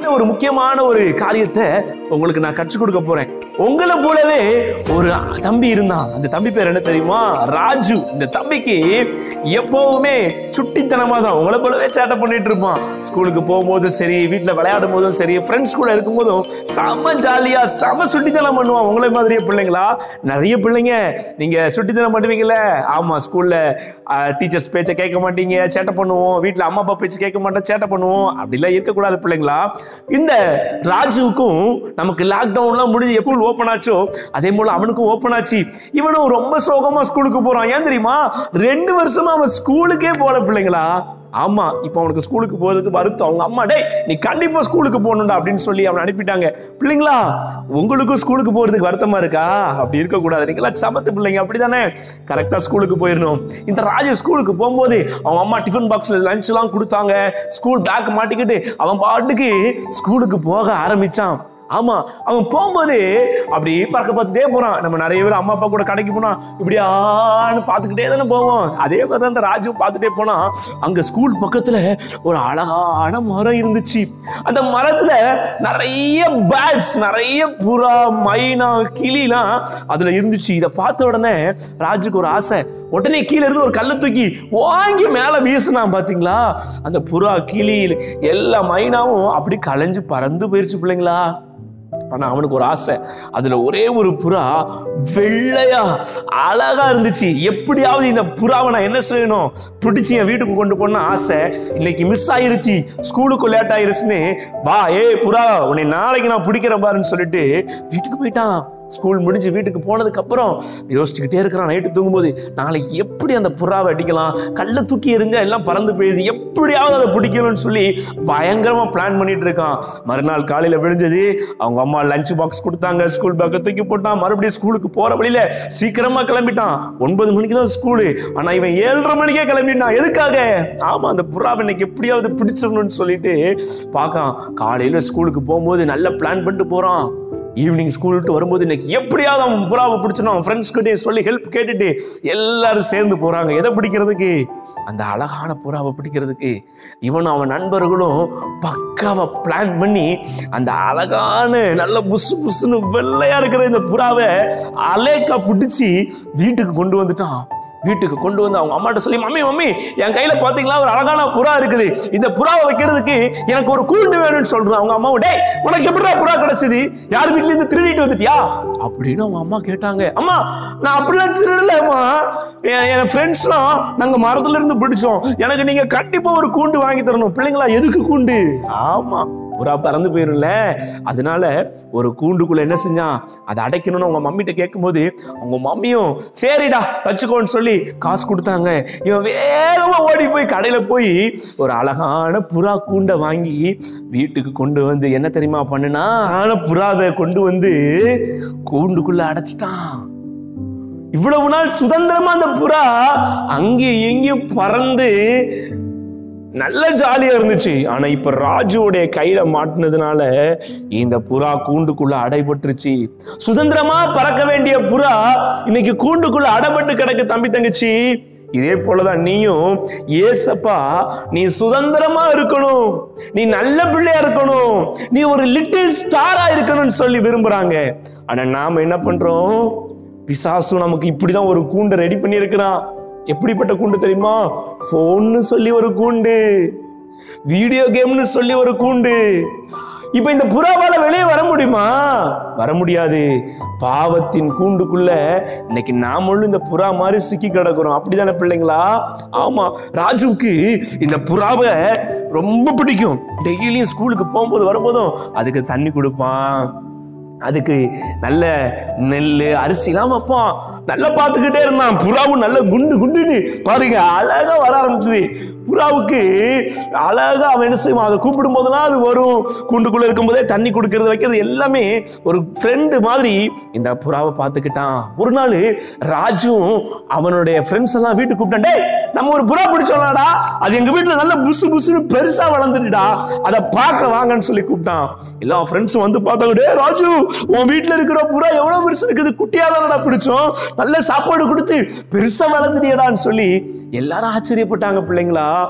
ஒரு முக்கியமான ஒரு காரியத்தை உங்களுக்கு நான் கற்றுக் கொடுக்க போறேன் உங்களை போலவே ஒரு தம்பி இருந்தான் அந்த தம்பி பேர் என்ன தெரியுமா ராஜு இந்த தம்பிக்கு எப்பவுமே சுட்டித்தனமா தான் உங்களை போலவே சேட்டை பண்ணிட்டு இருப்பான் ஸ்கூலுக்கு போகும்போதும் சரி வீட்டுல விளையாடும் போதும் சரி ஃப்ரெண்ட்ஸ் கூட இருக்கும்போதும் செம ஜாலியா செம சுட்டித்தனம் பண்ணுவான் உங்களை மாதிரியே பிள்ளைங்களா நிறைய பிள்ளைங்க நீங்க சுட்டித்தனம் பண்ணுவீங்கல்ல ஆமா ஸ்கூல்ல டீச்சர்ஸ் பேச்சை கேட்க மாட்டீங்க சேட்டை பண்ணுவோம் வீட்ல அம்மா அப்பா பேச்சு கேட்க மாட்டோம் சேட்டை பண்ணுவோம் அப்படிலாம் இருக்கக்கூடாது பிள்ளைங்களா இந்த ராஜுவுக்கும் நமக்கு லாக்டவுன்லாம் முடிஞ்சு எப்போ ஓப்பன் ஆச்சோ அதே போல அவனுக்கும் ஓப்பன் ஆச்சு இவனும் ரொம்ப சோகமா ஸ்கூலுக்கு போறான் ஏன் தெரியுமா ரெண்டு வருஷமா அவன் ஸ்கூலுக்கே போல பிள்ளைங்களா ஆமா இப்போ அவனுக்கு ஸ்கூலுக்கு போறதுக்கு வருத்தம் அவங்க அம்மா டேய் நீ கண்டிப்பா ஸ்கூலுக்கு போகணும்டா அப்படின்னு சொல்லி அவனை அனுப்பிட்டாங்க பிள்ளைங்களா உங்களுக்கும் ஸ்கூலுக்கு போறதுக்கு வருத்தமா இருக்கா அப்படி இருக்கக்கூடாது நீங்களா சமத்து பிள்ளைங்க அப்படிதானே கரெக்டா ஸ்கூலுக்கு போயிடணும் இந்த ராஜு ஸ்கூலுக்கு போகும்போது அவங்க அம்மா டிஃபன் பாக்ஸ்ல லஞ்ச் எல்லாம் கொடுத்தாங்க ஸ்கூல் பேக் மாட்டிக்கிட்டு அவன் பாட்டுக்கு ஸ்கூலுக்கு போக ஆரம்பிச்சான் ஆமா அவன் போகும்போது அப்படி பறக்க பார்த்துட்டே போறான் நம்ம நிறைய பேர் அம்மா அப்பா கூட கடைக்கு போனா இப்படி ஆன்னு பார்த்துக்கிட்டே தானே போவோம் அதே மாதிரி தான் அந்த ராஜு பார்த்துட்டே போனா அங்க ஸ்கூல் பக்கத்துல ஒரு அழகான மரம் இருந்துச்சு அந்த மரத்துல நிறைய பேட்ஸ் நிறைய புறா மைனா கிளிலாம் அதுல இருந்துச்சு இதை பார்த்த உடனே ராஜுக்கு ஒரு ஆசை உடனே கீழே இருந்து ஒரு கல்லை தூக்கி வாங்கி மேல வீசினான் பாத்தீங்களா அந்த புறா கிளி எல்லா மைனாவும் அப்படி கலைஞ்சு பறந்து போயிருச்சு பிள்ளைங்களா ஆனா அவனுக்கு ஒரு ஆசை அதுல ஒரே ஒரு புறா வெள்ளையா அழகா இருந்துச்சு எப்படியாவது இந்த புறாவை நான் என்ன செய்யணும் பிடிச்சி என் வீட்டுக்கு கொண்டு போன ஆசை இன்னைக்கு மிஸ் ஆயிருச்சு ஸ்கூலுக்கு லேட் ஆயிருச்சுன்னு வா ஏய் புறா உன்னை நாளைக்கு நான் பிடிக்கிறேன் பாருன்னு சொல்லிட்டு வீட்டுக்கு போயிட்டான் ஸ்கூல் முடிஞ்சு வீட்டுக்கு போனதுக்கு அப்புறம் யோசிச்சுக்கிட்டே இருக்கிறான் நைட்டு தூங்கும்போது நாளைக்கு எப்படி அந்த புறாவை அடிக்கலாம் கல்ல தூக்கி எறிஞ்ச எல்லாம் பறந்து போயிடுது எப்படியாவது அதை பிடிக்கணும்னு சொல்லி பயங்கரமா பிளான் பண்ணிட்டு இருக்கான் மறுநாள் காலையில விழுந்தது அவங்க அம்மா லஞ்ச் பாக்ஸ் கொடுத்தாங்க ஸ்கூல் பேக்கை தூக்கி போட்டான் மறுபடியும் ஸ்கூலுக்கு போற வழியில சீக்கிரமா கிளம்பிட்டான் ஒன்பது மணிக்கு தான் ஸ்கூலு ஆனா இவன் ஏழரை மணிக்கே கிளம்பிட்டான் எதுக்காக ஆமா அந்த புறாவை இன்னைக்கு எப்படியாவது பிடிச்சிடணும்னு சொல்லிட்டு பார்க்கான் காலையில ஸ்கூலுக்கு போகும்போது நல்ல பிளான் பண்ணிட்டு போறான் ஈவினிங் ஸ்கூல் விட்டு வரும்போது இன்னைக்கு எப்படியாவது அவன் புறாவை பிடிச்சணும் அவன் ஃப்ரெண்ட்ஸ் கிட்டே சொல்லி ஹெல்ப் கேட்டுட்டு எல்லாரும் சேர்ந்து போறாங்க எதை பிடிக்கிறதுக்கு அந்த அழகான புறாவை பிடிக்கிறதுக்கு இவனும் அவன் நண்பர்களும் பக்காவா பிளான் பண்ணி அந்த அழகான நல்ல புசு புசுன்னு வெள்ளையா இருக்கிற இந்த புறாவை அலேக்கா பிடிச்சி வீட்டுக்கு கொண்டு வந்துட்டான் வீட்டுக்கு கொண்டு வந்து அவங்க அம்மாட்ட சொல்லி மம்மி மம்மி என் கையில பாத்தீங்களா ஒரு அழகான புறா இருக்குது இந்த புறாவை வைக்கிறதுக்கு எனக்கு ஒரு கூண்டு வேணும்னு சொல்றான் அவங்க அம்மா டேய் உனக்கு எப்படிடா புறா கிடைச்சது யார் வீட்ல இருந்து திருடிட்டு வந்துட்டியா அப்படின்னு அவங்க அம்மா கேட்டாங்க அம்மா நான் அப்படிலாம் திருடலம்மா என் என் ஃப்ரெண்ட்ஸ்லாம் நாங்க மரத்துல இருந்து பிடிச்சோம் எனக்கு நீங்க கண்டிப்பா ஒரு கூண்டு வாங்கி தரணும் பிள்ளைங்களா எதுக்கு கூண்டு ஆமா புறா பறந்து போயிரும்ல அதனால ஒரு கூண்டுக்குள்ள என்ன செஞ்சான் அதை அடைக்கணும்னு அவங்க மம்மிட்ட கேட்கும்போது அவங்க மம்மியும் சரிடா வச்சுக்கோன்னு சொல்லி காசு கொடுத்தாங்க இவன் வேகமா ஓடி போய் கடையில போய் ஒரு அழகான புறா கூண்டை வாங்கி வீட்டுக்கு கொண்டு வந்து என்ன தெரியுமா பண்ணுனா அழகான புறாவை கொண்டு வந்து கூண்டுக்குள்ள அடைச்சிட்டான் இவ்வளவு நாள் சுதந்திரமா அந்த புறா அங்கேயும் எங்கேயும் பறந்து நல்ல ஜாலியா இருந்துச்சு ஆனா இப்ப ராஜுவோடைய கையில மாட்டினதுனால இந்த புறா கூண்டுக்குள்ள அடைபட்டுருச்சு சுதந்திரமா பறக்க வேண்டிய புறா இன்னைக்கு கூண்டுக்குள்ள அடைபட்டு கிடக்கு தம்பி தங்கச்சி இதே போலதான் நீயும் ஏசப்பா நீ சுதந்திரமா இருக்கணும் நீ நல்ல பிள்ளையா இருக்கணும் நீ ஒரு லிட்டில் ஸ்டாரா இருக்கணும்னு சொல்லி விரும்புறாங்க ஆனா நாம என்ன பண்றோம் பிசாசு நமக்கு இப்படிதான் ஒரு கூண்டை ரெடி பண்ணி இருக்கிறான் எப்படிப்பட்ட கூண்டு தெரியுமா போன்னு சொல்லி ஒரு கூண்டு வீடியோ கேம்னு சொல்லி ஒரு கூண்டு இப்ப இந்த புறாவால வெளியே வர முடியுமா வர முடியாது பாவத்தின் கூண்டுக்குள்ள இன்னைக்கு நாமளும் இந்த புறா மாதிரி சிக்கி கிடக்குறோம் அப்படிதானே பிள்ளைங்களா ஆமா ராஜுவுக்கு இந்த புறாவை ரொம்ப பிடிக்கும் டெய்லியும் ஸ்கூலுக்கு போகும்போது வரும்போதும் அதுக்கு தண்ணி கொடுப்பான் அதுக்கு நல்ல நெல் அரிசிலாம் வைப்பான் நல்லா பார்த்துக்கிட்டே இருந்தான் புறாவும் நல்ல குண்டு குண்டுன்னு பாருங்க அழகா வர ஆரம்பிச்சது புறாவுக்கு அழகா அவன் என்ன செய்வான் அதை கூப்பிடும் போதெல்லாம் அது வரும் கூண்டுக்குள்ள இருக்கும்போதே தண்ணி கொடுக்கறது வைக்கிறது எல்லாமே ஒரு ஃப்ரெண்டு மாதிரி இந்த புறாவை பார்த்துக்கிட்டான் ஒரு நாள் ராஜுவும் அவனுடைய ஃப்ரெண்ட்ஸ் எல்லாம் வீட்டுக்கு கூப்பிட்டான் டேய் நம்ம ஒரு புறா பிடிச்சோம்லாடா அது எங்க வீட்டுல நல்ல புசு புசுன்னு பெருசா வளர்ந்துட்டுடா அதை பார்க்க வாங்கன்னு சொல்லி கூப்பிட்டான் எல்லா ஃப்ரெண்ட்ஸும் வந்து பார்த்தாங்க டேய் ராஜு உன் வீட்டுல இருக்கிற புறா எவ்வளவு பெருசு இருக்குது குட்டியா தானடா பிடிச்சோம் நல்ல சாப்பாடு கொடுத்து பெருசா வளர்ந்துட்டியடான்னு சொல்லி எல்லாரும் ஆச்சரியப்பட்டாங்க பிள்ளைங்களா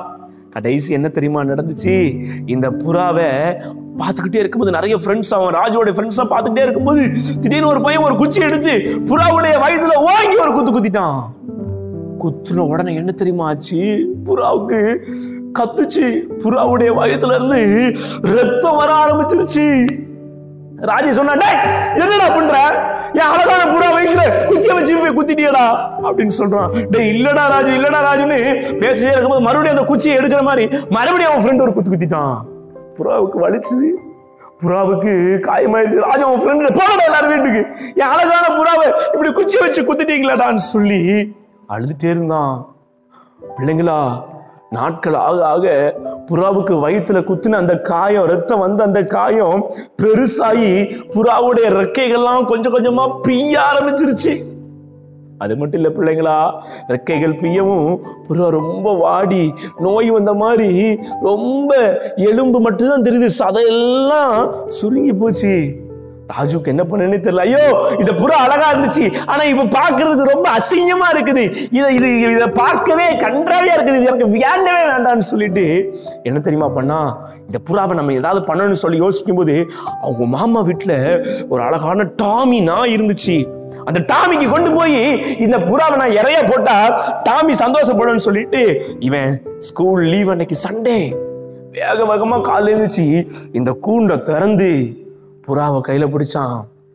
கடைசி என்ன தெரியுமா நடந்துச்சு இந்த புறாவை பார்த்துக்கிட்டே இருக்கும்போது நிறைய ஃப்ரெண்ட்ஸ் அவன் ராஜுவோட ஃப்ரெண்ட்ஸா பார்த்துக்கிட்டே இருக்கும்போது திடீர்னு ஒரு பையன் ஒரு குச்சி எடுத்து புறாவுடைய வயதுல ஓங்கி ஒரு குத்து குத்திட்டான் குத்துன உடனே என்ன தெரியுமா ஆச்சு புறாவுக்கு கத்துச்சு புறாவுடைய வயத்துல இருந்து ரத்தம் வர ஆரம்பிச்சிருச்சு ராஜி சொன்னா "டேய், என்னடா பண்ற என் அழகான புறா வயசுல குச்சியை வச்சு போய் குத்திட்டியடா அப்படின்னு சொல்றான் டேய் இல்லடா ராஜு இல்லடா ராஜுன்னு பேசிட்டே இருக்கும்போது மறுபடியும் அந்த குச்சியை எடுக்கிற மாதிரி மறுபடியும் அவன் ஃப்ரெண்ட் ஒரு குத்து குத்திட்டான் புறாவுக்கு வலிச்சுது புறாவுக்கு காயமாயிடுச்சு ராஜு அவன் ஃப்ரெண்டு போகடா எல்லாரும் வீட்டுக்கு என் அழகான புறாவை இப்படி குச்சி வச்சு குத்திட்டீங்களாடான்னு சொல்லி அழுதுட்டே இருந்தான் பிள்ளைங்களா நாட்கள் ஆக ஆக புறாவுக்கு வயித்துல குத்துன அந்த காயம் ரத்தம் வந்து அந்த காயம் பெருசாகி புறாவுடைய ரெக்கைகள்லாம் கொஞ்சம் கொஞ்சமா பிய்ய ஆரம்பிச்சிருச்சு அது மட்டும் இல்லை பிள்ளைங்களா ரெக்கைகள் பிய்யவும் புறா ரொம்ப வாடி நோய் வந்த மாதிரி ரொம்ப எலும்பு மட்டும்தான் தெரியுது சதையெல்லாம் சுருங்கி போச்சு ராஜுக்கு என்ன பண்ணனே தெரியல ஐயோ இந்த புறா அழகா இருந்துச்சு ஆனா இப்ப பாக்குறதுக்கு ரொம்ப அசிங்கமா இருக்குது இதை இது இதை பார்க்கவே கன்றாவியா இருக்குது இது எனக்கு வேண்டவே வேண்டாம்னு சொல்லிட்டு என்ன தெரியுமா பண்ணா இந்த புறாவை நம்ம ஏதாவது பண்ணணும்னு சொல்லி யோசிக்கும் போது அவங்க மாமா வீட்டுல ஒரு அழகான டாமி நாய் இருந்துச்சு அந்த டாமிக்கு கொண்டு போய் இந்த புறாவை நான் இறைய போட்டா டாமி சந்தோஷப்படும்னு சொல்லிட்டு இவன் ஸ்கூல் லீவ் அன்னைக்கு சண்டே வேக வேகமா காலைல எழுந்துச்சு இந்த கூண்டை திறந்து புறாவை கையில பிடிச்சான்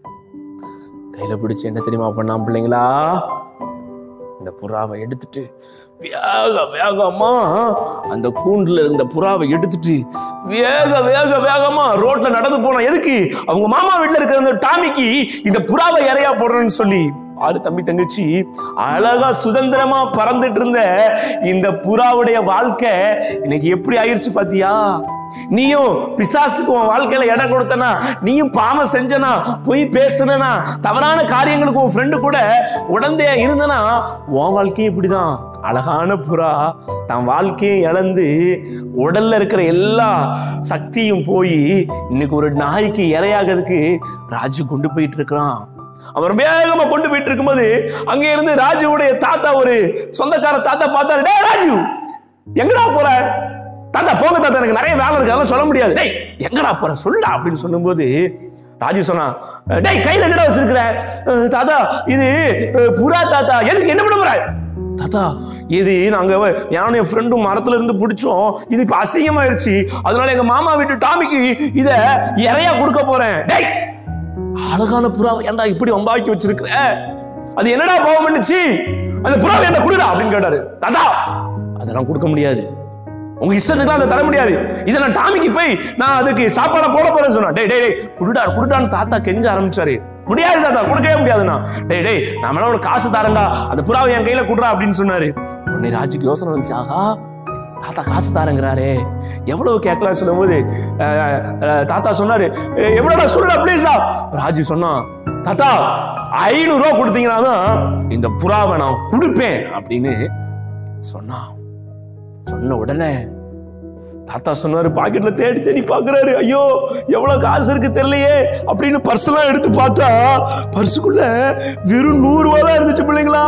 கையில பிடிச்சு என்ன தெரியுமா பண்ணான் பிள்ளைங்களா இந்த புறாவை எடுத்துட்டு வேக வேகமா அந்த கூண்டுல இருந்த புறாவை எடுத்துட்டு வேக வேக வேகமா ரோட்ல நடந்து போனான் எதுக்கு அவங்க மாமா வீட்டுல இருக்கிற அந்த டாமிக்கு இந்த புறாவை இறையா போடுறேன்னு சொல்லி ஆறு தம்பி தங்கச்சி அழகா சுதந்திரமா பறந்துட்டு இருந்த இந்த புறாவுடைய வாழ்க்கை இன்னைக்கு எப்படி ஆயிருச்சு பாத்தியா நீயும் பிசாசுக்கு உன் வாழ்க்கையில இடம் கொடுத்தனா நீயும் பாவம் செஞ்சனா பொய் பேசுனா தவறான காரியங்களுக்கு உன் ஃப்ரெண்டு கூட உடந்தையா இருந்தனா உன் வாழ்க்கையும் இப்படிதான் அழகான புறா தன் வாழ்க்கையை இழந்து உடல்ல இருக்கிற எல்லா சக்தியும் போய் இன்னைக்கு ஒரு நாய்க்கு இரையாகிறதுக்கு ராஜு கொண்டு போயிட்டு இருக்கிறான் அவர் வேகமா கொண்டு போயிட்டு இருக்கும்போது அங்க இருந்து ராஜுவுடைய தாத்தா ஒரு சொந்தக்கார தாத்தா பார்த்தாரு டேய் ராஜு எங்கடா போற தாத்தா போங்க தாத்தா எனக்கு நிறைய வேலை இருக்கு அதெல்லாம் சொல்ல முடியாது டேய் எங்கடா போற சொல்லுடா அப்படின்னு சொல்லும்போது ராஜு சொன்னா டேய் கையில என்னடா வச்சிருக்கிற "அஹ், தாத்தா இது அஹ், புறா தாத்தா எதுக்கு என்ன பண்ண போற தாத்தா இது நாங்க நானும் என் ஃப்ரெண்டும் மரத்துல இருந்து பிடிச்சோம் இது இப்ப அசிங்கமாயிருச்சு அதனால எங்க மாமா வீட்டு டாமிக்கு இத இறையா கொடுக்க போறேன் டேய் அழகான புறாவை ஏன்டா இப்படி வம்பாக்கி வச்சிருக்கிற அது என்னடா பாவம் பண்ணுச்சு அந்த புறாவை என்ன கொடுடா அப்படின்னு கேட்டாரு தாத்தா அதெல்லாம் கொடுக்க முடியாது உங்க இஷ்டத்துக்குலாம் அதை தர முடியாது இதை நான் டாமிக்கு போய் நான் அதுக்கு சாப்பாடை போட போறேன்னு சொன்னா டேய் டேய் டேய் குடுடா குடுடான்னு தாத்தா கெஞ்ச ஆரம்பிச்சாரு முடியாது தாத்தா கொடுக்கவே முடியாதுண்ணா டேய் டேய் நான் வேணா உனக்கு காசு தரேன்டா அந்த புறாவை என் கையில குடுறா அப்படின்னு சொன்னாரு உடனே ராஜுக்கு யோசனை வந்துச்சு ஆகா தாத்தா காசு தாரங்கிறாரே எவ்வளவு கேட்கலாம்னு சொல்லும்போது அஹ், அஹ், தாத்தா சொன்னாரு "எ- எவ்வளவுடா சொல்லுடா ப்ளீஸா ராஜு சொன்னான் தாத்தா ஐநூறு ரூபா கொடுத்தீங்கன்னா தான் இந்த புறாவை நான் கொடுப்பேன் அப்படின்னு சொன்னான் சொன்ன உடனே தாத்தா சொன்னாரு பாக்கெட்ல தேடி தேடி பாக்குறாரு ஐயோ எவ்வளவு காசு இருக்கு தெரியலையே அப்படின்னு பர்ஸ் எல்லாம் எடுத்து பார்த்தா பர்சுக்குள்ள வெறும் நூறு ரூபா தான் இருந்துச்சு பிள்ளைங்களா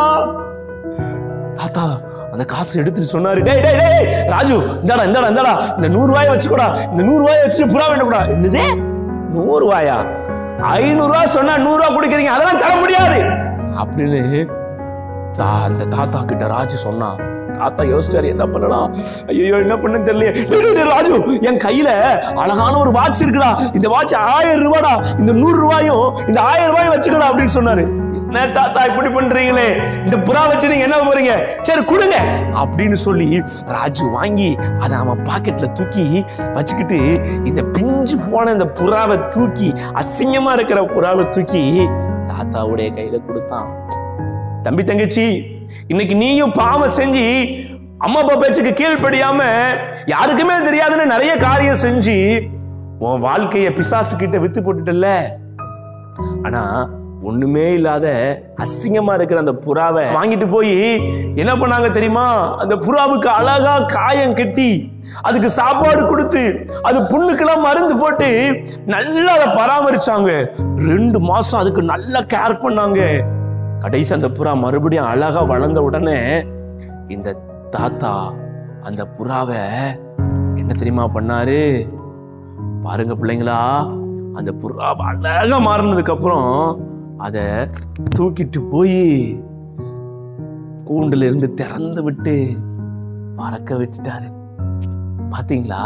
தாத்தா அந்த காசு எடுத்துட்டு சொன்னாரு டேய் டேய் டேய் ராஜு இந்தாடா இந்தாடா இந்தாடா இந்த நூறு ரூபாயை வச்சுக்கூடா இந்த நூறு ரூபாயை வச்சுட்டு புறா வேண்டக்கூடா என்னது நூறு ரூபாயா ஐநூறு ரூபாய் சொன்னா நூறு ரூபாய் கொடுக்குறீங்க அதெல்லாம் தர முடியாது அப்படின்னு தா- அந்த தாத்தா கிட்ட ராஜு சொன்னான் தாத்தா யோசிச்சாரு என்ன பண்ணலாம் ஐயோ என்ன பண்ண தெரியல டேய், டேய், டேய், ராஜு என் கையில அழகான ஒரு வாட்ச் இருக்குடா இந்த வாட்ச் ஆயிரம் ரூபாடா இந்த நூறு ரூபாயும் இந்த ஆயிரம் ரூபாயும் வச்சுக்கடா அப்படின்னு சொன்னாரு என்ன தாத்தா இப்படி பண்றீங்களே இந்த புறா வச்சு நீங்க என்ன போறீங்க சரி கொடுங்க அப்படின்னு சொல்லி ராஜு வாங்கி அதை அவன் பாக்கெட்ல தூக்கி வச்சுக்கிட்டு இந்த பிஞ்சு போன இந்த புறாவை தூக்கி அசிங்கமா இருக்கிற புறாவை தூக்கி தாத்தாவுடைய கையில கொடுத்தான் தம்பி தங்கச்சி இன்னைக்கு நீயும் பாவம் செஞ்சு அம்மா அப்பா பேச்சுக்கு கீழ்ப்படியாம யாருக்குமே தெரியாதுன்னு நிறைய காரியம் செஞ்சு உன் வாழ்க்கைய பிசாசு கிட்ட வித்து போட்டுட்டல்ல ஆனா ஒண்ணுமே இல்லாத அசிங்கமா இருக்கிற அந்த புறாவை வாங்கிட்டு போய் என்ன பண்ணாங்க தெரியுமா அந்த புறாவுக்கு அழகா காயம் கட்டி அதுக்கு சாப்பாடு கொடுத்து அது புண்ணுக்கெல்லாம் மருந்து போட்டு நல்லா அதை பராமரிச்சாங்க ரெண்டு மாசம் அதுக்கு நல்லா கேர் பண்ணாங்க கடைசி அந்த புறா மறுபடியும் அழகா வளர்ந்த உடனே இந்த தாத்தா அந்த புறாவை என்ன தெரியுமா பண்ணாரு பாருங்க பிள்ளைங்களா அந்த புறா அழகா மாறினதுக்கு அப்புறம் அதை தூக்கிட்டு போய் கூண்டுல இருந்து திறந்து விட்டு பறக்க விட்டுட்டாரு பாத்தீங்களா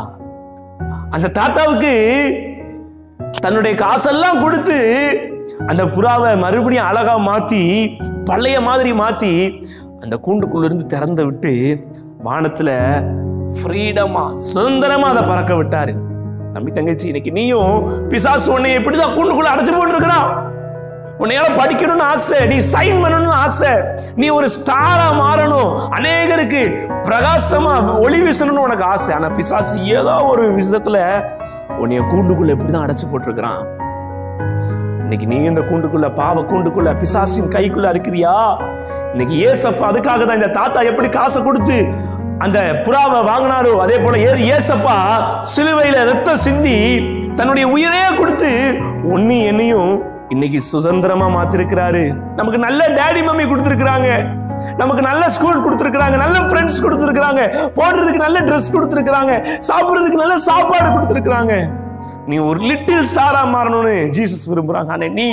அந்த தாத்தாவுக்கு தன்னுடைய காசெல்லாம் கொடுத்து அந்த புறாவை மறுபடியும் அழகா மாத்தி பழைய மாதிரி மாத்தி அந்த கூண்டுக்குள்ள இருந்து திறந்து விட்டு வானத்துல ஃப்ரீடமா சுதந்திரமா அதை பறக்க விட்டாரு தம்பி தங்கச்சி இன்னைக்கு நீயும் பிசாசு உன்னை எப்படிதான் கூண்டுக்குள்ள அடைச்சு போட்டுருக்கிறான் உன்னையால படிக்கணும்னு ஆசை நீ சைன் பண்ணணும்னு ஆசை நீ ஒரு ஸ்டாரா மாறணும் அநேகருக்கு பிரகாசமா ஒளி வீசணும்னு உனக்கு ஆசை ஆனா பிசாசு ஏதோ ஒரு விஷயத்துல உன்னைய கூண்டுக்குள்ள எப்படிதான் அடைச்சு போட்டிருக்கிறான் இன்னைக்கு நீ இந்த கூண்டுக்குள்ள பாவ கூண்டுக்குள்ள பிசாசின் கைக்குள்ள இருக்கிறியா இன்னைக்கு ஏசப்பா அதுக்காக தான் இந்த தாத்தா எப்படி காசை கொடுத்து அந்த புறாவை வாங்கினாரோ அதே போல ஏ ஏசப்பா சிலுவையில ரத்தம் சிந்தி தன்னுடைய உயிரே கொடுத்து உன்னி என்னையும் இன்னைக்கு சுதந்திரமா மாத்திருக்கிறாரு நமக்கு நல்ல டேடி மம்மி கொடுத்துருக்காங்க நமக்கு நல்ல ஸ்கூல் கொடுத்துருக்காங்க நல்ல ஃப்ரெண்ட்ஸ் கொடுத்துருக்காங்க போடுறதுக்கு நல்ல ட்ரெஸ் கொடுத்துருக்காங்க சாப்பிடுறதுக்கு நல்ல சாப்பாடு கொடுத்துருக்காங்க நீ ஒரு லிட்டில் ஸ்டாரா மாறணும்னு ஜீசஸ் விரும்புறாங்க ஆனா நீ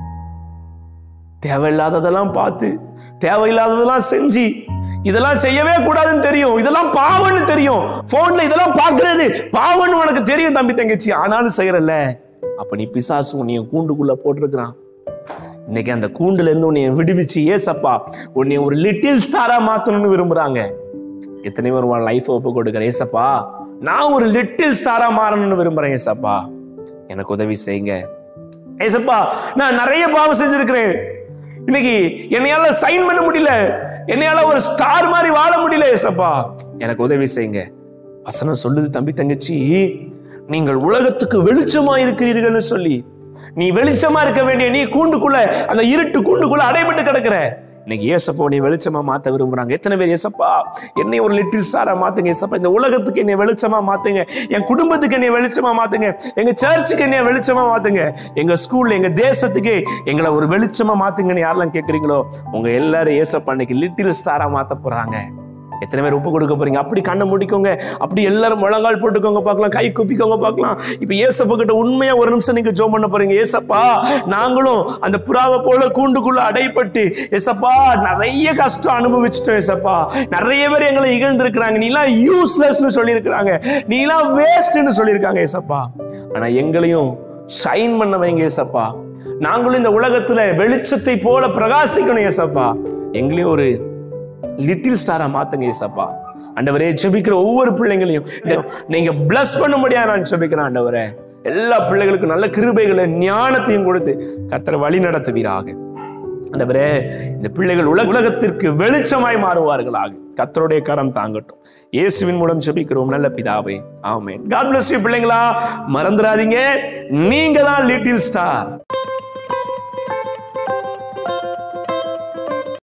தேவையில்லாததெல்லாம் பார்த்து தேவையில்லாததெல்லாம் செஞ்சு இதெல்லாம் செய்யவே கூடாதுன்னு தெரியும் இதெல்லாம் பாவம்னு தெரியும் போன்ல இதெல்லாம் பார்க்கிறது பாவம்னு உனக்கு தெரியும் தம்பி தங்கச்சி ஆனாலும் செய்யறல்ல அப்ப நீ பிசாசு உன்னைய கூண்டுக்குள்ள போட்டிருக்கிறான் இன்னைக்கு அந்த கூண்டுல இருந்து உன்னைய விடுவிச்சு ஏசப்பா உன்னை ஒரு லிட்டில் ஸ்டாரா மாத்தணும்னு விரும்புறாங்க எத்தனை பேர் உன் லைஃப் ஒப்பு கொடுக்குற ஏசப்பா நான் ஒரு லிட்டில் ஸ்டாரா மாறணும்னு விரும்புறேன் ஏசப்பா எனக்கு உதவி செய்யுங்க ஏசப்பா நான் நிறைய பாவம் செஞ்சிருக்கிறேன் இன்னைக்கு என்னையால சைன் பண்ண முடியல என்னையால ஒரு ஸ்டார் மாதிரி வாழ முடியல ஏசப்பா எனக்கு உதவி செய்யுங்க வசனம் சொல்லுது தம்பி தங்கச்சி நீங்கள் உலகத்துக்கு வெளிச்சமா இருக்கிறீர்கள்னு சொல்லி நீ வெளிச்சமா இருக்க வேண்டிய நீ கூண்டுக்குள்ள அந்த இருட்டு கூண்டுக்குள்ள அடைபட்டு கிடக்குற இன்னைக்கு ஏசப்பா நீ வெளிச்சமா மாத்த விரும்புறாங்க எத்தனை பேர் ஏசப்பா என்னை ஒரு லிட்டில் ஸ்டாரா மாத்துங்க ஏசப்பா இந்த உலகத்துக்கு என்னை வெளிச்சமா மாத்துங்க என் குடும்பத்துக்கு என்னை வெளிச்சமா மாத்துங்க எங்க சர்ச்சுக்கு என்னை வெளிச்சமா மாத்துங்க எங்க ஸ்கூல்ல எங்க தேசத்துக்கு எங்களை ஒரு வெளிச்சமா மாத்துங்கன்னு யாரெல்லாம் கேக்குறீங்களோ உங்க எல்லாரும் ஏசப்பா இன்னைக்கு லிட்டில் ஸ்டாரா மாத்த போறாங்க எத்தனை பேர் உப்பு கொடுக்க போறீங்க அப்படி கண்ணை முடிக்கோங்க அப்படி எல்லாரும் முழங்கால் போட்டுக்கோங்க பார்க்கலாம் கை குப்பிக்கோங்க பார்க்கலாம் இப்ப ஏசப்பா கிட்ட உண்மையா ஒரு நிமிஷம் நீங்க ஜோம் பண்ண போறீங்க ஏசப்பா நாங்களும் அந்த புறாவை போல கூண்டுக்குள்ள அடைப்பட்டு ஏசப்பா நிறைய கஷ்டம் அனுபவிச்சிட்டோம் ஏசப்பா நிறைய பேர் எங்களை இகழ்ந்திருக்கிறாங்க நீலாம் யூஸ்லெஸ்னு சொல்லியிருக்கிறாங்க நீலாம் வேஸ்ட்னு சொல்லியிருக்காங்க ஏசப்பா ஆனா எங்களையும் ஷைன் பண்ண வைங்க ஏசப்பா நாங்களும் இந்த உலகத்துல வெளிச்சத்தை போல பிரகாசிக்கணும் ஏசப்பா எங்களையும் ஒரு லிட்டில் ஸ்டாரா மாத்துங்க ஏசப்பா ஆண்டவரே ஜெபிக்கிற ஒவ்வொரு பிள்ளைங்களையும் இந்த நீங்க பிளஸ் பண்ண முடியாது நான் ஜெபிக்கிறேன் ஆண்டவரே எல்லா பிள்ளைகளுக்கும் நல்ல கிருபைகளை ஞானத்தையும் கொடுத்து கர்த்தரை வழி நடத்துவீராக ஆண்டவரே இந்த பிள்ளைகள் உலக உலகத்திற்கு வெளிச்சமாய் மாறுவார்களாக கர்த்தருடைய கரம் தாங்கட்டும் இயேசுவின் மூலம் ஜெபிக்கிறோம் நல்ல பிதாவே ஆமென் காட் bless you பிள்ளைங்களா மறந்துடாதீங்க நீங்க தான் லிட்டில் ஸ்டார்